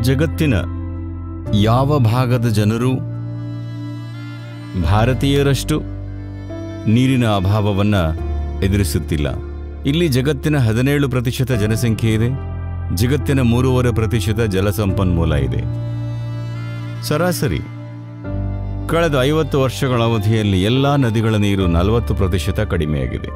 ಜಗತ್ತಿನ ಯಾವ ಭಾಗದ ಜನರು ಭಾರತೀಯರಷ್ಟು ನೀರಿನ ಅಭಾವವನ್ನು ಎದುರಿಸುತ್ತಿಲ್ಲ ಇಲ್ಲಿ ಜಗತ್ತಿನ ಹದಿನೇಳು ಪ್ರತಿಶತ ಜನಸಂಖ್ಯೆ ಇದೆ ಜಗತ್ತಿನ ಮೂರುವರೆ ಪ್ರತಿಶತ ಜಲಸಂಪನ್ಮೂಲ ಇದೆ ಸರಾಸರಿ ಕಳೆದ ಐವತ್ತು ವರ್ಷಗಳ ಅವಧಿಯಲ್ಲಿ ಎಲ್ಲ ನದಿಗಳ ನೀರು ನಲವತ್ತು ಪ್ರತಿಶತ ಕಡಿಮೆಯಾಗಿದೆ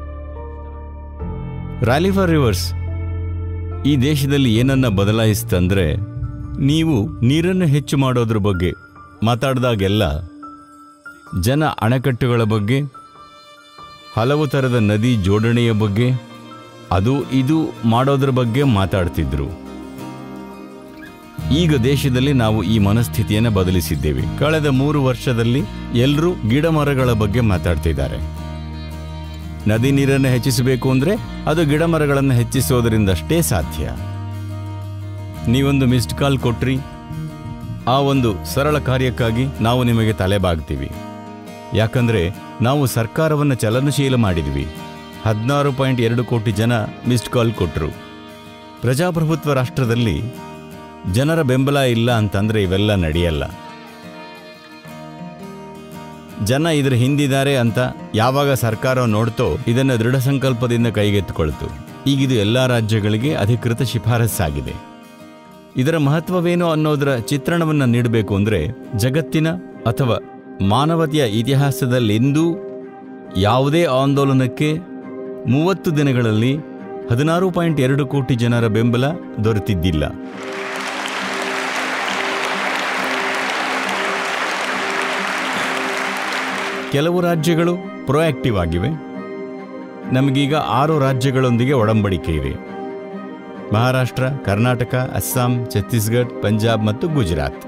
ರ್ಯಾಲಿಫರ್ ರಿವರ್ಸ್ ಈ ದೇಶದಲ್ಲಿ ಏನನ್ನ ಬದಲಾಯಿಸ್ತಂದ್ರೆ ನೀವು ನೀರನ್ನು ಹೆಚ್ಚು ಮಾಡೋದ್ರ ಬಗ್ಗೆ ಮಾತಾಡಿದಾಗೆಲ್ಲ ಜನ ಅಣೆಕಟ್ಟುಗಳ ಬಗ್ಗೆ ಹಲವು ಥರದ ನದಿ ಜೋಡಣೆಯ ಬಗ್ಗೆ ಅದು ಇದು ಮಾಡೋದ್ರ ಬಗ್ಗೆ ಮಾತಾಡ್ತಿದ್ರು ಈಗ ದೇಶದಲ್ಲಿ ನಾವು ಈ ಮನಸ್ಥಿತಿಯನ್ನು ಬದಲಿಸಿದ್ದೇವೆ ಕಳೆದ ಮೂರು ವರ್ಷದಲ್ಲಿ ಎಲ್ಲರೂ ಗಿಡ ಮರಗಳ ಬಗ್ಗೆ ಮಾತಾಡ್ತಿದ್ದಾರೆ ನದಿ ನೀರನ್ನು ಹೆಚ್ಚಿಸಬೇಕು ಅಂದರೆ ಅದು ಗಿಡ ಮರಗಳನ್ನು ಹೆಚ್ಚಿಸೋದರಿಂದಷ್ಟೇ ಸಾಧ್ಯ ನೀವೊಂದು ಮಿಸ್ಡ್ ಕಾಲ್ ಕೊಟ್ರಿ ಆ ಒಂದು ಸರಳ ಕಾರ್ಯಕ್ಕಾಗಿ ನಾವು ನಿಮಗೆ ತಲೆಬಾಗ್ತೀವಿ ಯಾಕಂದ್ರೆ ನಾವು ಸರ್ಕಾರವನ್ನು ಚಲನಶೀಲ ಮಾಡಿದ್ವಿ ಹದಿನಾರು ಪಾಯಿಂಟ್ ಎರಡು ಕೋಟಿ ಜನ ಮಿಸ್ಡ್ ಕಾಲ್ ಕೊಟ್ಟರು ಪ್ರಜಾಪ್ರಭುತ್ವ ರಾಷ್ಟ್ರದಲ್ಲಿ ಜನರ ಬೆಂಬಲ ಇಲ್ಲ ಅಂತಂದ್ರೆ ಇವೆಲ್ಲ ನಡೆಯಲ್ಲ ಜನ ಇದ್ರ ಹಿಂದಿದ್ದಾರೆ ಅಂತ ಯಾವಾಗ ಸರ್ಕಾರ ನೋಡ್ತೋ ಇದನ್ನು ದೃಢ ಸಂಕಲ್ಪದಿಂದ ಕೈಗೆತ್ತಿಕೊಳ್ತು ಈಗಿದು ಎಲ್ಲ ರಾಜ್ಯಗಳಿಗೆ ಅಧಿಕೃತ ಶಿಫಾರಸ್ಸಾಗಿದೆ ಇದರ ಮಹತ್ವವೇನು ಅನ್ನೋದರ ಚಿತ್ರಣವನ್ನು ನೀಡಬೇಕು ಅಂದರೆ ಜಗತ್ತಿನ ಅಥವಾ ಮಾನವತೆಯ ಇತಿಹಾಸದಲ್ಲೆಂದೂ ಯಾವುದೇ ಆಂದೋಲನಕ್ಕೆ ಮೂವತ್ತು ದಿನಗಳಲ್ಲಿ ಹದಿನಾರು ಪಾಯಿಂಟ್ ಎರಡು ಕೋಟಿ ಜನರ ಬೆಂಬಲ ದೊರೆತಿದ್ದಿಲ್ಲ ಕೆಲವು ರಾಜ್ಯಗಳು ಪ್ರೊಆಕ್ಟಿವ್ ಆಗಿವೆ ನಮಗೀಗ ಆರು ರಾಜ್ಯಗಳೊಂದಿಗೆ ಒಡಂಬಡಿಕೆ ಇದೆ ಮಹಾರಾಷ್ಟ್ರ ಕರ್ನಾಟಕ ಅಸ್ಸಾಂ ಛತ್ತೀಸ್ಗಢ ಪಂಜಾಬ್ ಮತ್ತು ಗುಜರಾತ್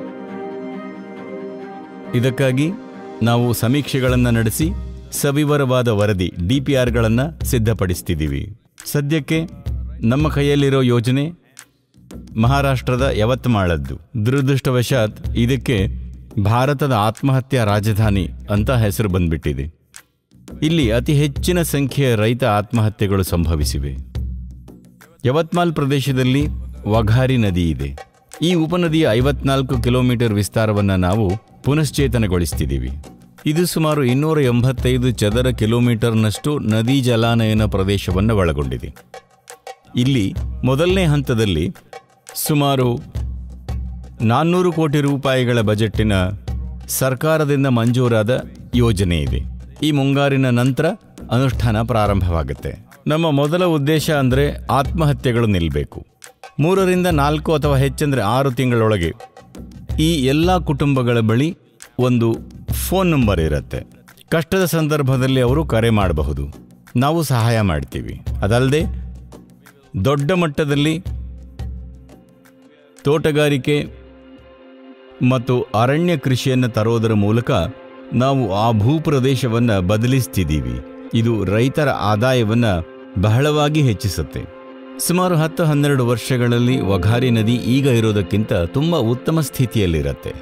ಇದಕ್ಕಾಗಿ ನಾವು ಸಮೀಕ್ಷೆಗಳನ್ನು ನಡೆಸಿ ಸವಿವರವಾದ ವರದಿ ಡಿ ಪಿ ಆರ್ಗಳನ್ನು ಸಿದ್ಧಪಡಿಸ್ತಿದ್ದೀವಿ ಸದ್ಯಕ್ಕೆ ನಮ್ಮ ಕೈಯಲ್ಲಿರೋ ಯೋಜನೆ ಮಹಾರಾಷ್ಟ್ರದ ಯವತ್ಮಾಳದ್ದು ದುರದೃಷ್ಟವಶಾತ್ ಇದಕ್ಕೆ ಭಾರತದ ಆತ್ಮಹತ್ಯಾ ರಾಜಧಾನಿ ಅಂತ ಹೆಸರು ಬಂದ್ಬಿಟ್ಟಿದೆ ಇಲ್ಲಿ ಅತಿ ಹೆಚ್ಚಿನ ಸಂಖ್ಯೆಯ ರೈತ ಆತ್ಮಹತ್ಯೆಗಳು ಸಂಭವಿಸಿವೆ ಯವತ್ಮಾಲ್ ಪ್ರದೇಶದಲ್ಲಿ ವಘಾರಿ ನದಿ ಇದೆ ಈ ಉಪನದಿಯ ಐವತ್ನಾಲ್ಕು ಕಿಲೋಮೀಟರ್ ವಿಸ್ತಾರವನ್ನು ನಾವು ಪುನಶ್ಚೇತನಗೊಳಿಸ್ತಿದ್ದೀವಿ ಇದು ಸುಮಾರು ಇನ್ನೂರ ಎಂಬತ್ತೈದು ಚದರ ಕಿಲೋಮೀಟರ್ನಷ್ಟು ನದಿ ಜಲಾನಯನ ಪ್ರದೇಶವನ್ನು ಒಳಗೊಂಡಿದೆ ಇಲ್ಲಿ ಮೊದಲನೇ ಹಂತದಲ್ಲಿ ಸುಮಾರು ನಾನ್ನೂರು ಕೋಟಿ ರೂಪಾಯಿಗಳ ಬಜೆಟ್ಟಿನ ಸರ್ಕಾರದಿಂದ ಮಂಜೂರಾದ ಯೋಜನೆ ಇದೆ ಈ ಮುಂಗಾರಿನ ನಂತರ ಅನುಷ್ಠಾನ ಪ್ರಾರಂಭವಾಗುತ್ತೆ ನಮ್ಮ ಮೊದಲ ಉದ್ದೇಶ ಅಂದರೆ ಆತ್ಮಹತ್ಯೆಗಳು ನಿಲ್ಲಬೇಕು ಮೂರರಿಂದ ನಾಲ್ಕು ಅಥವಾ ಹೆಚ್ಚಂದರೆ ಆರು ತಿಂಗಳೊಳಗೆ ಈ ಎಲ್ಲ ಕುಟುಂಬಗಳ ಬಳಿ ಒಂದು ಫೋನ್ ನಂಬರ್ ಇರುತ್ತೆ ಕಷ್ಟದ ಸಂದರ್ಭದಲ್ಲಿ ಅವರು ಕರೆ ಮಾಡಬಹುದು ನಾವು ಸಹಾಯ ಮಾಡ್ತೀವಿ ಅದಲ್ಲದೆ ದೊಡ್ಡ ಮಟ್ಟದಲ್ಲಿ ತೋಟಗಾರಿಕೆ ಮತ್ತು ಅರಣ್ಯ ಕೃಷಿಯನ್ನು ತರೋದರ ಮೂಲಕ ನಾವು ಆ ಭೂಪ್ರದೇಶವನ್ನು ಬದಲಿಸ್ತಿದ್ದೀವಿ ಇದು ರೈತರ ಆದಾಯವನ್ನು ಬಹಳವಾಗಿ ಹೆಚ್ಚಿಸುತ್ತೆ ಸುಮಾರು ಹತ್ತು ಹನ್ನೆರಡು ವರ್ಷಗಳಲ್ಲಿ ವಘಾರಿ ನದಿ ಈಗ ಇರೋದಕ್ಕಿಂತ ತುಂಬ ಉತ್ತಮ ಸ್ಥಿತಿಯಲ್ಲಿರುತ್ತೆ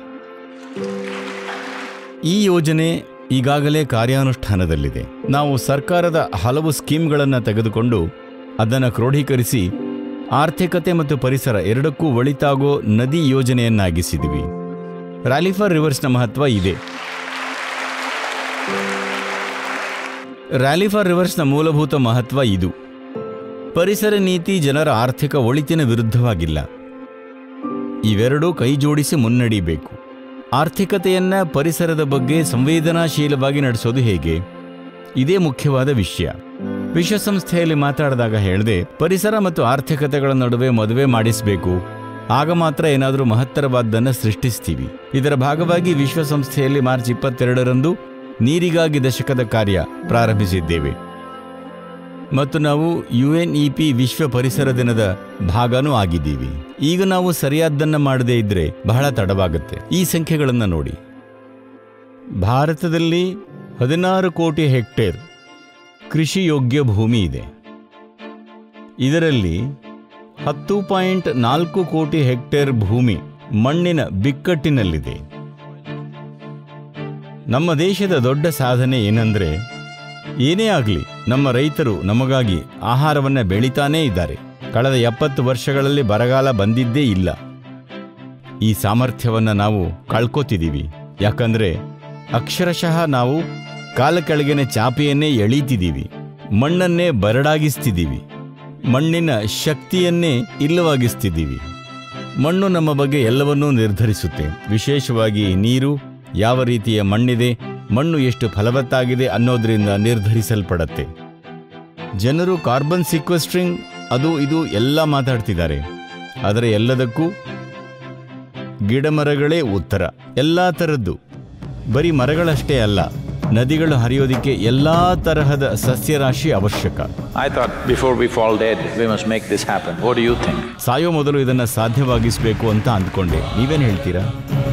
ಈ ಯೋಜನೆ ಈಗಾಗಲೇ ಕಾರ್ಯಾನುಷ್ಠಾನದಲ್ಲಿದೆ ನಾವು ಸರ್ಕಾರದ ಹಲವು ಸ್ಕೀಮ್ಗಳನ್ನು ತೆಗೆದುಕೊಂಡು ಅದನ್ನು ಕ್ರೋಢೀಕರಿಸಿ ಆರ್ಥಿಕತೆ ಮತ್ತು ಪರಿಸರ ಎರಡಕ್ಕೂ ಒಳಿತಾಗೋ ನದಿ ಯೋಜನೆಯನ್ನಾಗಿಸಿದ್ವಿ ರ್ಯಾಲಿಫರ್ ರಿವರ್ಸ್ನ ಮಹತ್ವ ಇದೆ ರ್ಯಾಲಿಫರ್ ರಿವರ್ಸ್ನ ಮೂಲಭೂತ ಮಹತ್ವ ಇದು ಪರಿಸರ ನೀತಿ ಜನರ ಆರ್ಥಿಕ ಒಳಿತಿನ ವಿರುದ್ಧವಾಗಿಲ್ಲ ಇವೆರಡೂ ಕೈಜೋಡಿಸಿ ಮುನ್ನಡಿಬೇಕು ಆರ್ಥಿಕತೆಯನ್ನ ಪರಿಸರದ ಬಗ್ಗೆ ಸಂವೇದನಾಶೀಲವಾಗಿ ನಡೆಸೋದು ಹೇಗೆ ಇದೇ ಮುಖ್ಯವಾದ ವಿಷಯ ವಿಶ್ವಸಂಸ್ಥೆಯಲ್ಲಿ ಮಾತಾಡಿದಾಗ ಹೇಳಿದೆ ಪರಿಸರ ಮತ್ತು ಆರ್ಥಿಕತೆಗಳ ನಡುವೆ ಮದುವೆ ಮಾಡಿಸಬೇಕು ಆಗ ಮಾತ್ರ ಏನಾದರೂ ಮಹತ್ತರವಾದ್ದನ್ನು ಸೃಷ್ಟಿಸ್ತೀವಿ ಇದರ ಭಾಗವಾಗಿ ವಿಶ್ವಸಂಸ್ಥೆಯಲ್ಲಿ ಮಾರ್ಚ್ ಇಪ್ಪತ್ತೆರಡರಂದು ನೀರಿಗಾಗಿ ದಶಕದ ಕಾರ್ಯ ಪ್ರಾರಂಭಿಸಿದ್ದೇವೆ ಮತ್ತು ನಾವು ಯು ಎನ್ ಇ ಪಿ ವಿಶ್ವ ಪರಿಸರ ದಿನದ ಭಾಗನೂ ಆಗಿದ್ದೀವಿ ಈಗ ನಾವು ಸರಿಯಾದ್ದನ್ನು ಮಾಡದೇ ಇದ್ರೆ ಬಹಳ ತಡವಾಗುತ್ತೆ ಈ ಸಂಖ್ಯೆಗಳನ್ನು ನೋಡಿ ಭಾರತದಲ್ಲಿ ಹದಿನಾರು ಕೋಟಿ ಹೆಕ್ಟೇರ್ ಕೃಷಿ ಯೋಗ್ಯ ಭೂಮಿ ಇದೆ ಇದರಲ್ಲಿ ಹತ್ತು ಪಾಯಿಂಟ್ ನಾಲ್ಕು ಕೋಟಿ ಹೆಕ್ಟೇರ್ ಭೂಮಿ ಮಣ್ಣಿನ ಬಿಕ್ಕಟ್ಟಿನಲ್ಲಿದೆ ನಮ್ಮ ದೇಶದ ದೊಡ್ಡ ಸಾಧನೆ ಏನಂದ್ರೆ ಏನೇ ಆಗಲಿ ನಮ್ಮ ರೈತರು ನಮಗಾಗಿ ಆಹಾರವನ್ನು ಬೆಳಿತಾನೇ ಇದ್ದಾರೆ ಕಳೆದ ಎಪ್ಪತ್ತು ವರ್ಷಗಳಲ್ಲಿ ಬರಗಾಲ ಬಂದಿದ್ದೇ ಇಲ್ಲ ಈ ಸಾಮರ್ಥ್ಯವನ್ನು ನಾವು ಕಳ್ಕೊತಿದ್ದೀವಿ ಯಾಕಂದ್ರೆ ಅಕ್ಷರಶಃ ನಾವು ಕಾಲ ಕೆಳಗಿನ ಚಾಪೆಯನ್ನೇ ಎಳೀತಿದ್ದೀವಿ ಮಣ್ಣನ್ನೇ ಬರಡಾಗಿಸ್ತಿದ್ದೀವಿ ಮಣ್ಣಿನ ಶಕ್ತಿಯನ್ನೇ ಇಲ್ಲವಾಗಿಸ್ತಿದ್ದೀವಿ ಮಣ್ಣು ನಮ್ಮ ಬಗ್ಗೆ ಎಲ್ಲವನ್ನೂ ನಿರ್ಧರಿಸುತ್ತೆ ವಿಶೇಷವಾಗಿ ನೀರು ಯಾವ ರೀತಿಯ ಮಣ್ಣಿದೆ ಮಣ್ಣು ಎಷ್ಟು ಫಲವತ್ತಾಗಿದೆ ಅನ್ನೋದರಿಂದ ನಿರ್ಧರಿಸಲ್ಪಡತ್ತೆ ಜನರು ಕಾರ್ಬನ್ ಸಿಕ್ವೆಸ್ಟ್ರಿಂಗ್ ಅದು ಇದು ಎಲ್ಲ ಮಾತಾಡ್ತಿದ್ದಾರೆ ಆದರೆ ಎಲ್ಲದಕ್ಕೂ ಗಿಡಮರಗಳೇ ಉತ್ತರ ಎಲ್ಲ ಥರದ್ದು ಬರೀ ಮರಗಳಷ್ಟೇ ಅಲ್ಲ ನದಿಗಳು ಹರಿಯೋದಿಕ್ಕೆ ಎಲ್ಲ ತರಹದ ಸಸ್ಯರಾಶಿ ಅವಶ್ಯಕ I thought before we fall dead, we must make this happen. What do you think? ಸಾಯೋ ಮೊದಲು ಇದನ್ನು ಸಾಧ್ಯವಾಗಿಸಬೇಕು ಅಂತ ಅಂದ್ಕೊಂಡೆ ನೀವೇನು ಹೇಳ್ತೀರಾ